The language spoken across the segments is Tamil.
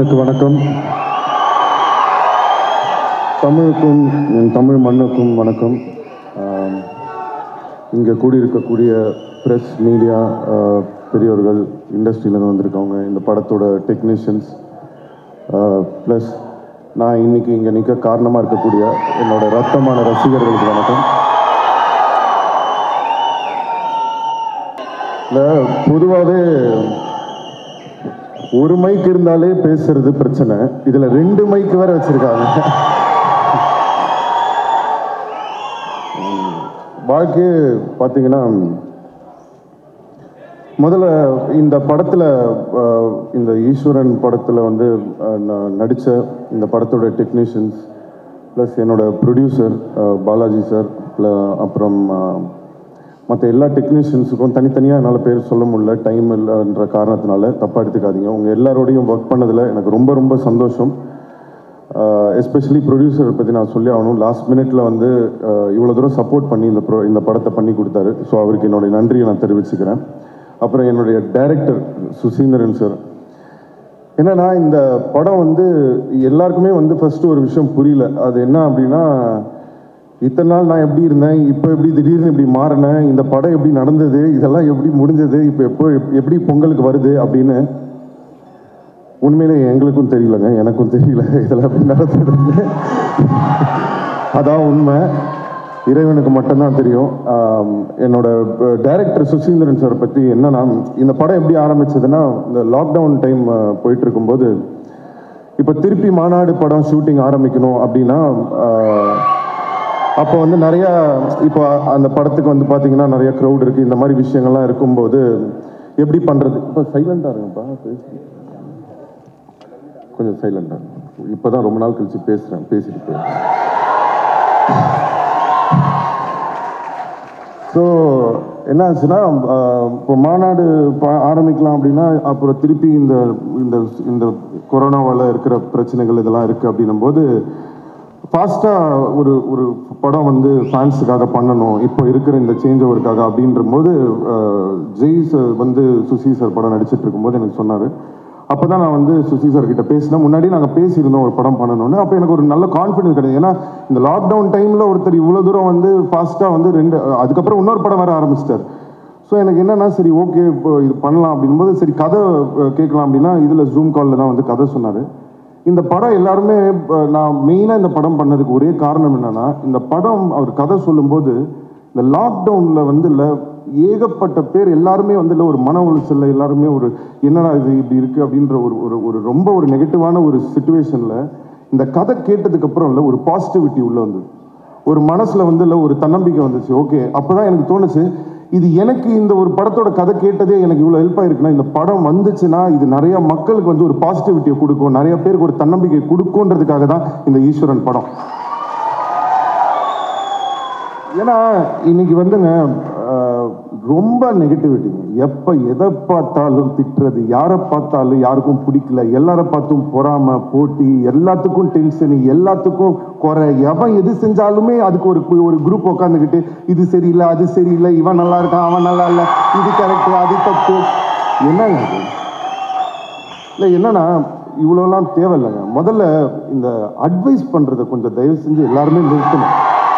அனைவருக்கு வணக்கம் தமிழுக்கும் என் தமிழ் மண்ணுக்கும் வணக்கம் ஆம், இங்கே கூடியிருக்கக்கூடிய ப்ரெஸ் மீடியா பெரியோர்கள் இண்டஸ்ட்ரியிலேருந்து வந்திருக்கவங்க இந்த படத்தோட டெக்னீஷியன்ஸ் ப்ளஸ் நான் இன்னைக்கு இங்கே நிற்க காரணமாக இருக்கக்கூடிய என்னோட ரத்தமான ரசிகர்களுக்கு வணக்கம் இல்லை பொதுவாகவே ஒரு மைக் இருந்தாலே பேசுறது பிரச்சனை இதுல ரெண்டு மைக் வேற வச்சிருக்காங்க உம், வாழ்க்கையே பார்த்தீங்கன்னா முதல்ல இந்த படத்தில் இந்த ஈஸ்வரன் படத்தில் வந்து அஹ், நான் நடித்த இந்த படத்தோட டெக்னீஷியன்ஸ் ப்ளஸ் என்னோட ப்ரொடியூசர் பாலாஜி சார் அப்புறம் மற்ற எல்லா டெக்னீஷியன்ஸுக்கும் தனித்தனியாக என்னால் பேர் சொல்ல முடியல டைம் இல்லைன்ற காரணத்தினால தப்பாக எடுத்துக்காதீங்க உங்கள் எல்லாரோடையும் ஒர்க் பண்ணதில் எனக்கு ரொம்ப ரொம்ப சந்தோஷம் எஸ்பெஷலி ப்ரொடியூசரை பற்றி நான் சொல்லி ஆகணும் லாஸ்ட் மினிட்ல வந்து இவ்வளோ தூரம் சப்போர்ட் பண்ணி இந்த ப்ரோ இந்த படத்தை பண்ணி கொடுத்தாரு ஸோ அவருக்கு என்னுடைய நன்றியை நான் தெரிவிச்சுக்கிறேன் அப்புறம் என்னுடைய டைரக்டர் சுசீந்திரன் சார் என்னன்னா இந்த படம் வந்து எல்லாருக்குமே வந்து ஃபர்ஸ்ட் ஒரு விஷயம் புரியல அது என்ன அப்படின்னா இத்தனை நாள் நான் எப்படி இருந்தேன் இப்போ எப்படி திடீர்னு இப்படி மாறினேன் இந்த படம் எப்படி நடந்தது இதெல்லாம் எப்படி முடிஞ்சது இப்போ எப்போ எப்படி பொங்கலுக்கு வருது அப்படின்னு உண்மையிலே எங்களுக்கும் தெரியலங்க எனக்கும் தெரியல இதெல்லாம் எப்படி நடந்தது அதான் உண்மை இறைவனுக்கு மட்டும்தான் தெரியும் ஆம், என்னோட டைரக்டர் சுசீந்திரன் சார் பற்றி என்னன்னா இந்த படம் எப்படி ஆரம்பிச்சதுன்னா இந்த லாக்டவுன் டைம் போயிட்டு இருக்கும்போது இப்போ திருப்பி மாநாடு படம் ஷூட்டிங் ஆரம்பிக்கணும் அப்படின்னா ஆஹ், அப்போ வந்து நிறைய இப்போ அந்த படத்துக்கு வந்து பார்த்தீங்கன்னா நிறைய க்ரௌட் இருக்கு இந்த மாதிரி விஷயங்கள்லாம் இருக்கும்போது எப்படி பண்றது இப்போ சைலண்டா இருங்கப்பா பேசி கொஞ்சம் சைலண்டா இப்போதான் ரொம்ப நாள் கழிச்சு பேசுறேன் பேசிட்டு போய் ஸோ என்ன ஆச்சுன்னா ஆஹ், இப்போ மாநாடு ப- ஆரம்பிக்கலாம் அப்படின்னா அப்புறம் திருப்பி இந்த இந்த இந்த கொரோனாவால் இருக்கிற பிரச்சனைகள் இதெல்லாம் இருக்குது அப்படின்னும் போது ஃபாஸ்ட்டாக ஒரு ஒரு படம் வந்து ஃபேன்ஸுக்காக பண்ணணும் இப்போ இருக்கிற இந்த சேஞ்ச் ஓவருக்காக அப்படின்ற போது ஆஹ், ஜெய் சார் வந்து சுசி சார் படம் நடிச்சிட்டு இருக்கும்போது எனக்கு சொன்னார் அப்போ தான் நான் வந்து சுசி சார் கிட்ட பேசினேன் முன்னாடி நாங்கள் பேசியிருந்தோம் ஒரு படம் பண்ணணும்னு அப்போ எனக்கு ஒரு நல்ல கான்ஃபிடன்ஸ் கிடையாது ஏன்னா இந்த லாக்டவுன் டைமில் ஒருத்தர் இவ்வளோ தூரம் வந்து ஃபாஸ்ட்டாக வந்து ரெண்டு அதுக்கப்புறம் இன்னொரு படம் வர ஆரம்பிச்சிட்டார் ஸோ எனக்கு என்னன்னா சரி ஓகே இப்போ இது பண்ணலாம் அப்படின்போது சரி கதை அஹ், கேட்கலாம் அப்படின்னா இதில் ஜூம் காலில் தான் வந்து கதை சொன்னார் இந்த படம் எல்லாருமே அஹ், நான் மெயினாக இந்த படம் பண்ணதுக்கு ஒரே காரணம் என்னன்னா இந்த படம் அவர் கதை சொல்லும்போது இந்த லாக்டவுனில் வந்து இல்லை ஏகப்பட்ட பேர் எல்லாருமே வந்து இல்லை ஒரு மன உளைச்சல்ல எல்லாருமே ஒரு என்னடா இது இப்படி இருக்கு அப்படின்ற ஒரு ஒரு ஒரு ரொம்ப ஒரு நெகட்டிவான ஒரு சுச்சுவேஷனில் இந்த கதை கேட்டதுக்கு அப்புறம் இல்லை ஒரு பாசிட்டிவிட்டி உள்ள வந்தது ஒரு மனசுல வந்து இல்லை ஒரு தன்னம்பிக்கை வந்துச்சு ஓகே அப்பதான் எனக்கு தோணுச்சு இது எனக்கு இந்த ஒரு படத்தோட கதை கேட்டதே எனக்கு இவ்வளோ ஹெல்ப் ஆயிருக்குன்னா இந்த படம் வந்துச்சுன்னா இது நிறைய மக்களுக்கு வந்து ஒரு பாசிட்டிவிட்டியை கொடுக்கும் நிறைய பேருக்கு ஒரு தன்னம்பிக்கை கொடுக்குன்றதுக்காக தான் இந்த ஈஸ்வரன் படம் ஏன்னா இன்னைக்கு வந்துங்க அஹ், ரொம்ப நெகட்டிவிட்டிங்க எப்போ எதை பார்த்தாலும் திட்டுறது யாரை பார்த்தாலும் யாருக்கும் பிடிக்கல எல்லாரை பார்த்தும் பொறாம போட்டி எல்லாத்துக்கும் டென்ஷன் எல்லாத்துக்கும் குறை எவன் எது செஞ்சாலுமே அதுக்கு ஒரு ஒரு குரூப் உட்காந்துக்கிட்டு இது சரியில்லை அது சரியில்லை இவன் நல்லா இருக்கான் அவன் நல்லா இல்லை இது கரெக்ட் அது தப்பு என்னங்க இது இல்லை என்னன்னா இவ்வளோலாம் தேவையில்லைங்க முதல்ல இந்த அட்வைஸ் பண்ணுறதை கொஞ்சம் தயவு செஞ்சு எல்லாருமே நிறுத்தணும்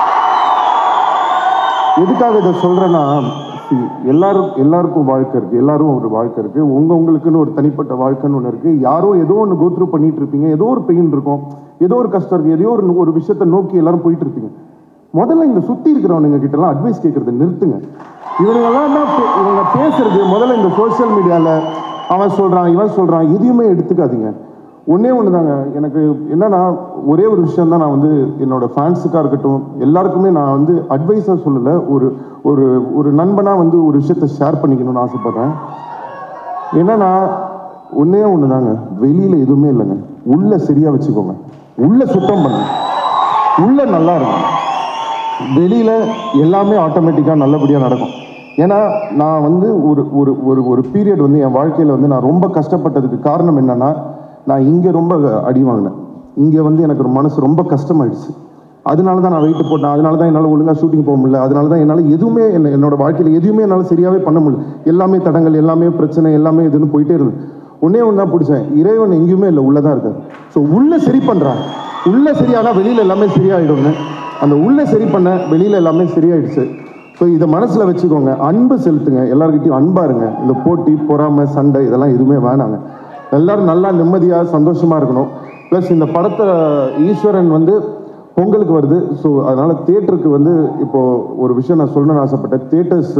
எதுக்காக இதை சொல்றேன்னா see, எல்லாரும் எல்லாருக்கும் வாழ்க்கை இருக்கு எல்லாரும் ஒரு வாழ்க்கை இருக்கு உங்க உங்களுக்குன்னு ஒரு தனிப்பட்ட வாழ்க்கைன்னு ஒன்று இருக்கு யாரோ ஏதோ ஒன்று கோத்ரூ பண்ணிட்டு இருப்பீங்க ஏதோ ஒரு பெயின் இருக்கும் ஏதோ ஒரு கஷ்டம் இருக்கு ஏதோ ஒரு ஒரு விஷயத்தை நோக்கி எல்லாரும் போயிட்டு இருப்பீங்க முதல்ல இந்த சுத்தி இருக்கிறவனுங்க கிட்ட எல்லாம் அட்வைஸ் கேட்கறத நிறுத்துங்க இவனுங்கெல்லாம் என்ன பே- இவங்க பேசுறது முதல்ல இந்த சோஷியல் மீடியால அவன் சொல்றான் இவன் சொல்றான் எதையுமே எடுத்துக்காதீங்க ஒண்ணே ஒன்று தாங்க எனக்கு என்னன்னா ஒரே ஒரு விஷயம் தான் நான் வந்து என்னோட ஃபேன்ஸுக்காக இருக்கட்டும் எல்லாருக்குமே நான் வந்து அட்வைஸாக சொல்லலை ஒரு ஒரு ஒரு நண்பனாக வந்து ஒரு விஷயத்த ஷேர் பண்ணிக்கணும்னு ஆசைப்படுறேன் என்னன்னா ஒண்ணே ஒன்று தாங்க வெளியில் எதுவுமே இல்லைங்க உள்ள சரியாக வச்சுக்கோங்க உள்ள சுத்தம் பண்ணுங்க உள்ள நல்லா இருக்கும் வெளியில எல்லாமே ஆட்டோமேட்டிக்காக நல்லபடியாக நடக்கும் ஏன்னா நான் வந்து ஒரு ஒரு ஒரு ஒரு பீரியட் வந்து என் வாழ்க்கையில் வந்து நான் ரொம்ப கஷ்டப்பட்டதுக்கு காரணம் என்னன்னா நான் இங்கே ரொம்ப அடி வாங்கினேன் இங்கே வந்து எனக்கு ஒரு மனசு ரொம்ப கஷ்டமாயிடுச்சு அதனால தான் நான் வெயிட் போட்டேன் அதனால தான் என்னால் ஒழுங்காக ஷூட்டிங் போக முடியல அதனால தான் என்னால் எதுவுமே என்ன என்னோட வாழ்க்கையில் எதுவுமே என்னால் சரியாகவே பண்ண முடியல எல்லாமே தடங்கள் எல்லாமே பிரச்சனை எல்லாமே இதுன்னு போயிட்டே இருந்தது ஒன்னே ஒன்று தான் பிடிச்சேன் இறைவன் எங்கேயுமே இல்லை உள்ளே தான் இருக்கார் ஸோ உள்ளே சரி பண்ணுறான் உள்ளே சரியானா வெளியில் எல்லாமே சரியாயிடும்னு அந்த உள்ளே சரி பண்ண வெளியில் எல்லாமே சரியாயிடுச்சு ஸோ இதை மனசில் வச்சுக்கோங்க அன்பு செலுத்துங்க எல்லாருக்கிட்டையும் அன்பா இருங்க இந்த போட்டி பொறாமை சண்டை இதெல்லாம் எதுவுமே வேணாங்க எல்லாரும் நல்லா நிம்மதியாக சந்தோஷமாக இருக்கணும் ப்ளஸ் இந்த படத்தை ஈஸ்வரன் வந்து பொங்கலுக்கு வருது ஸோ அதனால் தேட்டருக்கு வந்து இப்போது ஒரு விஷயம் நான் சொல்லணும்னு ஆசைப்பட்டேன் தேட்டர்ஸ்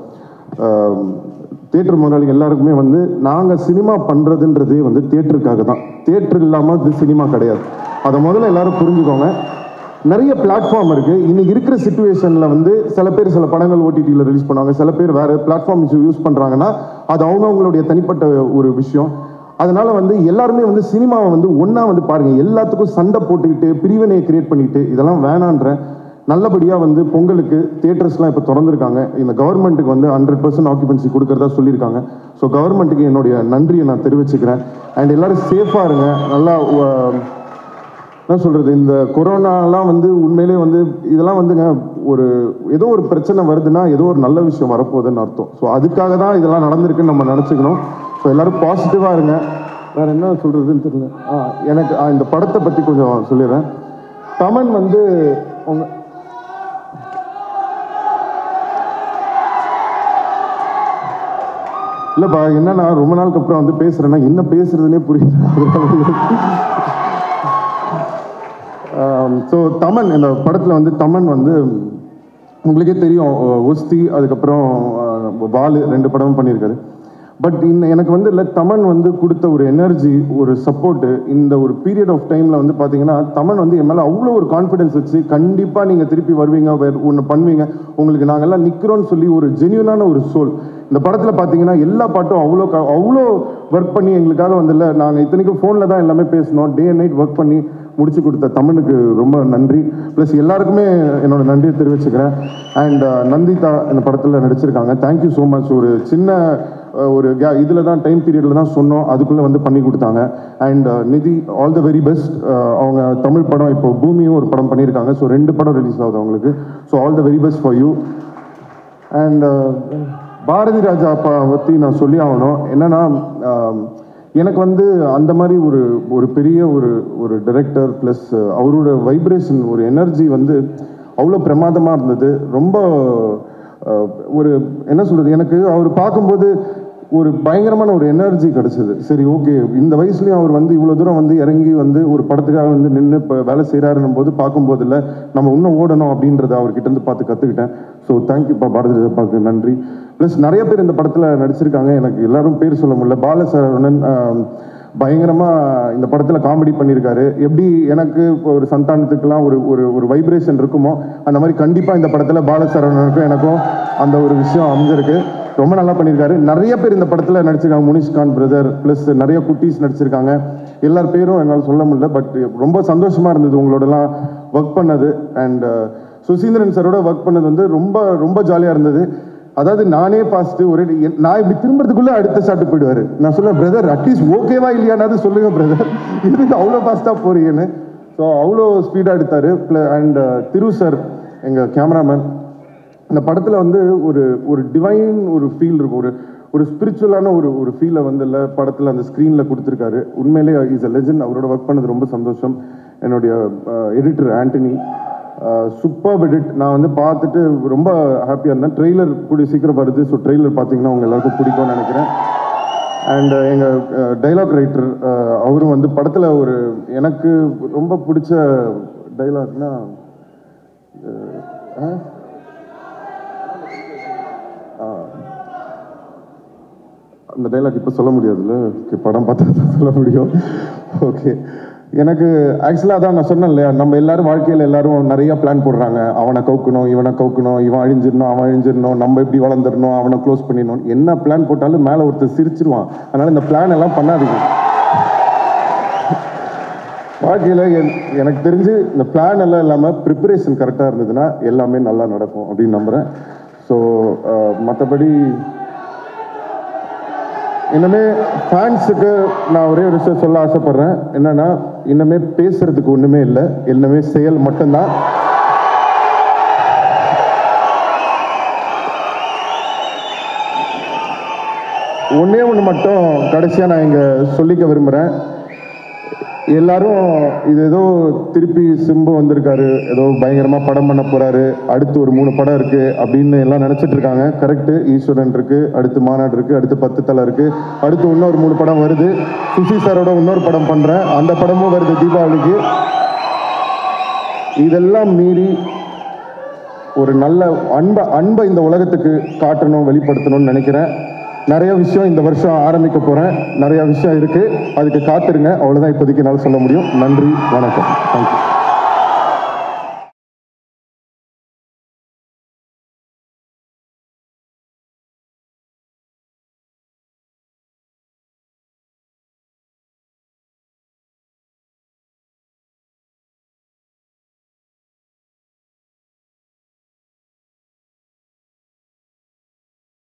தேட்டர் முதலாளி எல்லாருக்குமே வந்து நாங்கள் சினிமா பண்ணுறதுன்றதே வந்து தேட்டருக்காக தான் தேட்டர் இல்லாமல் இது சினிமா கிடையாது அதை முதல்ல எல்லாரும் புரிஞ்சுக்கோங்க நிறைய பிளாட்ஃபார்ம் இருக்குது இன்னைக்கு இருக்கிற சுச்சுவேஷனில் வந்து சில பேர் சில படங்கள் ஓடிடியில் ரிலீஸ் பண்ணுவாங்க சில பேர் வேறு பிளாட்ஃபார்ம்ஸ் யூஸ் பண்ணுறாங்கன்னா அது அவங்கவுங்களுடைய தனிப்பட்ட ஒரு விஷயம் அதனால வந்து எல்லாருமே வந்து சினிமாவை வந்து ஒன்றா வந்து பாருங்க எல்லாத்துக்கும் சண்டை போட்டுக்கிட்டு பிரிவினையை கிரியேட் பண்ணிக்கிட்டு இதெல்லாம் வேணான்ற நல்லபடியாக வந்து பொங்கலுக்கு தியேட்டர்ஸ்லாம் இப்போ திறந்துருக்காங்க இந்த கவர்மெண்ட்டுக்கு வந்து ஹண்ட்ரட் பர்சன்ட் ஆக்குபென்சி கொடுக்கறதா சொல்லியிருக்காங்க ஸோ கவர்மெண்ட்டுக்கு என்னுடைய நன்றியை நான் தெரிவிச்சுக்கிறேன் அண்ட் எல்லாரும் சேஃபாக இருங்க நல்லா அஹ், என்ன சொல்கிறது இந்த கொரோனாலாம் வந்து உண்மையிலே வந்து இதெல்லாம் வந்துங்க ஒரு ஏதோ ஒரு பிரச்சனை வருதுன்னா ஏதோ ஒரு நல்ல விஷயம் வரப்போகுதுன்னு அர்த்தம் ஸோ அதுக்காக தான் இதெல்லாம் நடந்திருக்குன்னு நம்ம நினச்சிக்கணும் ஸோ எல்லாரும் பாசிட்டிவாக இருங்க வேறு என்ன சொல்கிறதுன்னு தெரியல ஆ எனக்கு ஆ, இந்த படத்தை பற்றி கொஞ்சம் சொல்லிடுறேன் தமன் வந்து உங்க இல்லைப்பா என்னன்னா ரொம்ப நாளுக்கு அப்புறம் வந்து பேசுகிறேன்னா என்ன பேசுறதுனே புரியல ஸோ தமன் இந்த படத்தில் வந்து தமன் வந்து உங்களுக்கே தெரியும் அஹ், ஒஸ்தி அதுக்கப்புறம் அஹ், வாலு ரெண்டு படமும் பண்ணியிருக்காரு பட் இந்த எனக்கு வந்து இல்லை தமன் வந்து கொடுத்த ஒரு எனர்ஜி ஒரு சப்போர்ட்டு இந்த ஒரு பீரியட் ஆஃப் டைமில் வந்து பார்த்தீங்கன்னா தமன் வந்து என் மேலே அவ்வளோ ஒரு கான்ஃபிடன்ஸ் வச்சு கண்டிப்பாக நீங்கள் திருப்பி வருவீங்க ஒன்று பண்ணுவீங்க உங்களுக்கு நாங்கெல்லாம் நிற்கிறோன்னு சொல்லி ஒரு ஜென்யூனான ஒரு சோல் இந்த படத்தில் பார்த்தீங்கன்னா எல்லா பாட்டும் அவ்வளோ க- அவ்வளோ ஒர்க் பண்ணி எங்களுக்காக வந்து இல்லை நாங்கள் இத்தனைக்கும் ஃபோனில் தான் எல்லாமே பேசினோம் டே அண்ட் நைட் ஒர்க் பண்ணி முடிச்சு கொடுத்த தமிழுக்கு ரொம்ப நன்றி ப்ளஸ் எல்லாருக்குமே என்னோட நன்றியை தெரிவிச்சுக்கிறேன் அண்ட் நந்திதா இந்த படத்தில் நடிச்சிருக்காங்க தேங்க்யூ ஸோ மச் ஒரு சின்ன அஹ், ஒரு கே இதில் தான் டைம் பீரியடில் தான் சொன்னோம் அதுக்குள்ளே வந்து பண்ணி கொடுத்தாங்க அண்ட் நிதி ஆல் த வெரி பெஸ்ட் அவங்க தமிழ் படம் இப்போ பூமியும் ஒரு படம் பண்ணியிருக்காங்க ஸோ ரெண்டு படம் ரிலீஸ் ஆகுது அவங்களுக்கு so all the very best for you and Bharathi Raja அப்பா பற்றி நான் சொல்லி ஆகணும் என்னன்னா ஆம், எனக்கு வந்து அந்த மாதிரி ஒரு ஒரு பெரிய ஒரு ஒரு டைரக்டர் ப்ளஸ் அவரோட வைப்ரேஷன் ஒரு எனர்ஜி வந்து அவ்வளோ பிரமாதமாக இருந்தது ரொம்ப அஹ், ஒரு என்ன சொல்கிறது எனக்கு அவர் பார்க்கும்போது ஒரு பயங்கரமான ஒரு எனர்ஜி கிடைச்சது சரி ஓகே இந்த வயசுலயும் அவர் வந்து இவ்வளோ தூரம் வந்து இறங்கி வந்து ஒரு படத்துக்காக வந்து நின்று இப்போ வேலை செய்கிறாருன்னும் போது பார்க்கும்போது இல்லை நம்ம இன்னும் ஓடணும் அப்படின்றத அவர்கிட்ட இருந்து பார்த்து கற்றுக்கிட்டேன் ஸோ தேங்க்யூப்பா பாரதி ராஜாப்பாக்கு நன்றி ப்ளஸ் நிறைய பேர் இந்த படத்தில் நடிச்சிருக்காங்க எனக்கு எல்லாரும் பேர் சொல்ல முடியல பாலசரவணன் ஆம், பயங்கரமா இந்த படத்துல காமெடி பண்ணியிருக்காரு எப்படி எனக்கு இப்போ ஒரு சந்தானத்துக்கெல்லாம் ஒரு ஒரு ஒரு வைப்ரேஷன் இருக்குமோ அந்த மாதிரி கண்டிப்பா இந்த படத்துல பாலசரவணனுக்கும் எனக்கும் அந்த ஒரு விஷயம் அமைஞ்சிருக்கு ரொம்ப நல்லா பண்ணியிருக்காரு நிறைய பேர் இந்த படத்துல நடிச்சிருக்காங்க முனிஷ்கான் பிரதர் ப்ளஸ் நிறைய குட்டீஸ் நடிச்சிருக்காங்க எல்லார் பேரும் என்னால் சொல்ல முடியல பட் ரொம்ப சந்தோஷமா இருந்தது உங்களோடலாம் ஒர்க் பண்ணது அண்ட் சுசீந்திரன் சாரோட ஒர்க் பண்ணது வந்து ரொம்ப ரொம்ப ஜாலியாக இருந்தது அதாவது நானே பாஸ்ட் ஒரு என்- நான் இப்படி திரும்புறதுக்குள்ள அடுத்த ஷாட்டு போயிடுவாரு நான் சொல்லுவேன் பிரதர் அட்லீஸ்ட் ஓகேவா இல்லையானாவது சொல்லுங்க பிரதர் இதுக்கு அவ்வளோ ஃபாஸ்ட்டாக போறீங்கன்னு ஸோ அவ்வளோ ஸ்பீடாக எடுத்தாரு அண்ட் திரு சார் எங்கள் கேமராமேன் இந்த படத்தில் வந்து ஒரு ஒரு டிவைன் ஒரு ஃபீல் இருக்கும் ஒரு ஒரு ஸ்பிரிச்சுவலான ஒரு ஒரு ஃபீலை வந்து இல்லை படத்தில் அந்த ஸ்க்ரீனில் கொடுத்துருக்காரு உண்மையிலே இஸ் அ லெஜண்ட் அவரோட ஒர்க் பண்ணது ரொம்ப சந்தோஷம் என்னுடைய எடிட்டர் ஆண்டனி சூப்பர் எடிட் நான் வந்து பார்த்துட்டு ரொம்ப ஹாப்பியாக இருந்தேன் ட்ரெய்லர் கூடிய சீக்கிரம் வருது ஸோ ட்ரெய்லர் பார்த்தீங்கன்னா உங்க எல்லாருக்கும் பிடிக்கும்னு நினைக்கிறேன் அண்ட் எங்கள் டைலாக் ரைட்டர் அவரும் வந்து படத்தில் ஒரு எனக்கு ரொம்ப பிடிச்ச டைலாக்னா அந்த டைலாக் இப்போ சொல்ல முடியாதுல்ல Okay, படம் பார்த்தா தான் சொல்ல முடியும் ஓகே எனக்கு ஆக்சுவலாக அதான் நான் சொன்னேன் இல்லையா நம்ம எல்லாரும் வாழ்க்கையில் எல்லாரும் நிறைய பிளான் போடுறாங்க அவனை கவுக்கணும் இவனை கவுக்கணும் இவன் அழிஞ்சிடணும் அவன் அழிஞ்சிடணும் நம்ம இப்படி வளர்ந்துடணும் அவனை க்ளோஸ் பண்ணிடணும் என்ன பிளான் போட்டாலும் மேலே ஒருத்தர் சிரிச்சிருவான் அதனால இந்த பிளான் எல்லாம் பண்ணாதீங்க வாழ்க்கையில் எனக்கு தெரிஞ்சு இந்த பிளான் எல்லாம் இல்லாமல் ப்ரிப்பரேஷன் கரெக்டாக இருந்ததுன்னா எல்லாமே நல்லா நடக்கும் அப்படின்னு நம்புகிறேன் ஸோ மற்றபடி இன்னமே ஃபேன்ஸுக்கு நான் ஒரே ஒரு விஷயம் சொல்ல ஆசைப்படுறேன் என்னன்னா இன்னமே பேசுறதுக்கு ஒண்ணுமே இல்லை எல்லாமே செயல் மட்டும்தான் ஒன்றே ஒன்று மட்டும் கடைசியாக நான் இங்கே சொல்லிக்க விரும்புகிறேன் எல்லாரும் இது ஏதோ திருப்பி சிம்பு வந்திருக்காரு ஏதோ பயங்கரமாக படம் பண்ண போகிறாரு அடுத்து ஒரு மூணு படம் இருக்குது அப்படின்னு எல்லாம் நினச்சிட்டு இருக்காங்க கரெக்டு ஈஸ்வரன் இருக்குது அடுத்து மாநாடு இருக்குது அடுத்து பத்து தலை இருக்குது அடுத்து இன்னொரு மூணு படம் வருது சுசி சாரோட இன்னொரு படம் பண்ணுறேன் அந்த படமும் வருது தீபாவளிக்கு இதெல்லாம் மீறி ஒரு நல்ல அன்பை அன்பை இந்த உலகத்துக்கு காட்டணும் வெளிப்படுத்தணும்னு நினைக்கிறேன் நிறைய விஷயம் இந்த வருஷம் ஆரம்பிக்க போகிறேன் நிறைய விஷயம் இருக்குது அதுக்கு காத்திருங்க அவ்வளோதான் இப்போதைக்கு என்னால் சொல்ல முடியும் நன்றி வணக்கம் தேங்க்யூ